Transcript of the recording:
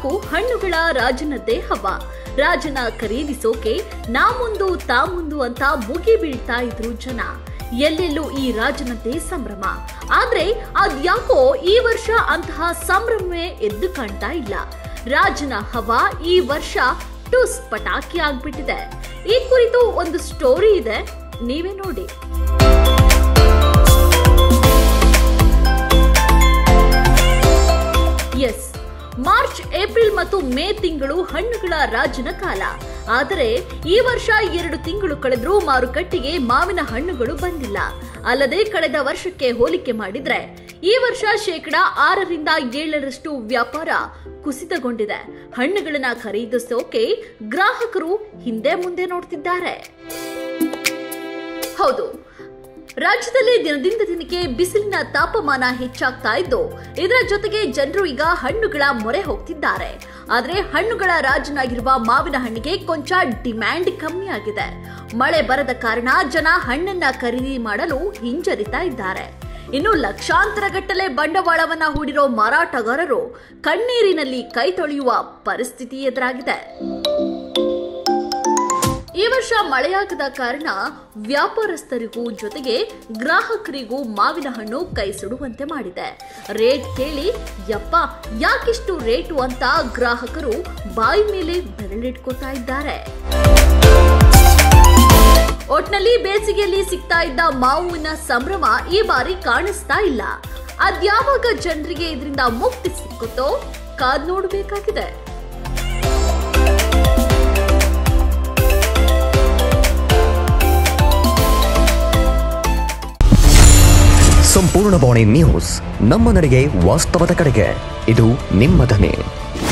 ಸಾಕು ಹಣ್ಣುಗಳ ರಾಜನದ್ದೇ ಹವ ರಾಜನ ಖರೀದಿಸೋಕೆ ನಾ ಮುಂದು ತಾ ಮುಂದು ಅಂತ ಮುಗಿ ಬೀಳ್ತಾ ಇದ್ರು ಜನ ಎಲ್ಲೆಲ್ಲೂ ಈ ರಾಜನದ್ದೇ ಸಂಭ್ರಮ ಆದ್ರೆ ಅದ್ಯಾಕೋ ಈ ವರ್ಷ ಅಂತಹ ಸಂಭ್ರಮವೇ ಎದ್ದು ಕಾಣ್ತಾ ಇಲ್ಲ ರಾಜನ ಹವಾ ಈ ವರ್ಷ ಟುಸ್ ಪಟಾಕಿ ಆಗ್ಬಿಟ್ಟಿದೆ ಈ ಕುರಿತು ಒಂದು ಸ್ಟೋರಿ ಇದೆ ನೀವೇ ನೋಡಿ ಎಸ್ ಮಾರ್ಚ್ ಏಪ್ರಿಲ್ ಮತ್ತು ಮೇ ತಿಂಗಳು ಹಣ್ಣುಗಳ ರಾಜನ ಕಾಲ ಆದರೆ ಈ ವರ್ಷ ಎರಡು ತಿಂಗಳು ಕಳೆದ್ರೂ ಮಾರುಕಟ್ಟೆಗೆ ಮಾವಿನ ಹಣ್ಣುಗಳು ಬಂದಿಲ್ಲ ಅಲ್ಲದೆ ಕಳೆದ ವರ್ಷಕ್ಕೆ ಹೋಲಿಕೆ ಮಾಡಿದ್ರೆ ಈ ವರ್ಷ ಶೇಕಡ ಆರರಿಂದ ಏಳರಷ್ಟು ವ್ಯಾಪಾರ ಕುಸಿತಗೊಂಡಿದೆ ಹಣ್ಣುಗಳನ್ನ ಖರೀದಿಸೋಕೆ ಗ್ರಾಹಕರು ಹಿಂದೆ ಮುಂದೆ ನೋಡ್ತಿದ್ದಾರೆ ಹೌದು ರಾಜ್ಯದಲ್ಲಿ ದಿನದಿಂದ ದಿನಕ್ಕೆ ಬಿಸಿಲಿನ ತಾಪಮಾನ ಹೆಚ್ಚಾಗ್ತಾ ಇದ್ದು ಇದರ ಜೊತೆಗೆ ಜನರು ಈಗ ಹಣ್ಣುಗಳ ಮೊರೆ ಹೋಗ್ತಿದ್ದಾರೆ ಆದ್ರೆ ಹಣ್ಣುಗಳ ರಾಜನಾಗಿರುವ ಮಾವಿನ ಹಣ್ಣಿಗೆ ಕೊಂಚ ಡಿಮ್ಯಾಂಡ್ ಕಮ್ಮಿ ಆಗಿದೆ ಮಳೆ ಬರದ ಕಾರಣ ಜನ ಹಣ್ಣನ್ನ ಖರೀದಿ ಮಾಡಲು ಹಿಂಜರಿತಾ ಇದ್ದಾರೆ ಇನ್ನು ಲಕ್ಷಾಂತರ ಗಟ್ಟಲೆ ಬಂಡವಾಳವನ್ನ ಹೂಡಿರೋ ಮಾರಾಟಗಾರರು ಕಣ್ಣೀರಿನಲ್ಲಿ ಕೈ ತೊಳೆಯುವ ಪರಿಸ್ಥಿತಿ ಎದುರಾಗಿದೆ ಈ ವರ್ಷ ಮಳೆಯಾಗದ ಕಾರಣ ವ್ಯಾಪಾರಸ್ಥರಿಗೂ ಜೊತೆಗೆ ಗ್ರಾಹಕರಿಗೂ ಮಾವಿನ ಹಣ್ಣು ಕೈ ಸುಡುವಂತೆ ಮಾಡಿದೆ ರೇಟ್ ಕೇಳಿ ಯಪ್ಪ ಯಾಕಿಷ್ಟು ರೇಟು ಅಂತ ಗ್ರಾಹಕರು ಬಾಯಿ ಮೇಲೆ ಬೆರಳಿಟ್ಕೋತಾ ಇದ್ದಾರೆ ಒಟ್ನಲ್ಲಿ ಬೇಸಿಗೆಯಲ್ಲಿ ಸಿಗ್ತಾ ಇದ್ದ ಮಾವಿನ ಸಂಭ್ರಮ ಈ ಬಾರಿ ಕಾಣಿಸ್ತಾ ಇಲ್ಲ ಅದ್ಯಾವಾಗ ಜನರಿಗೆ ಇದರಿಂದ ಮುಕ್ತಿ ಸಿಕ್ಕುತ್ತೋ ಕಾದ್ ನೋಡಬೇಕಾಗಿದೆ ಸಂಪೂರ್ಣ ಬಾಣಿ ನ್ಯೂಸ್ ನಮ್ಮ ನಡೆಗೆ ವಾಸ್ತವದ ಕಡೆಗೆ ಇದು ನಿಮ್ಮ ಧ್ವನಿ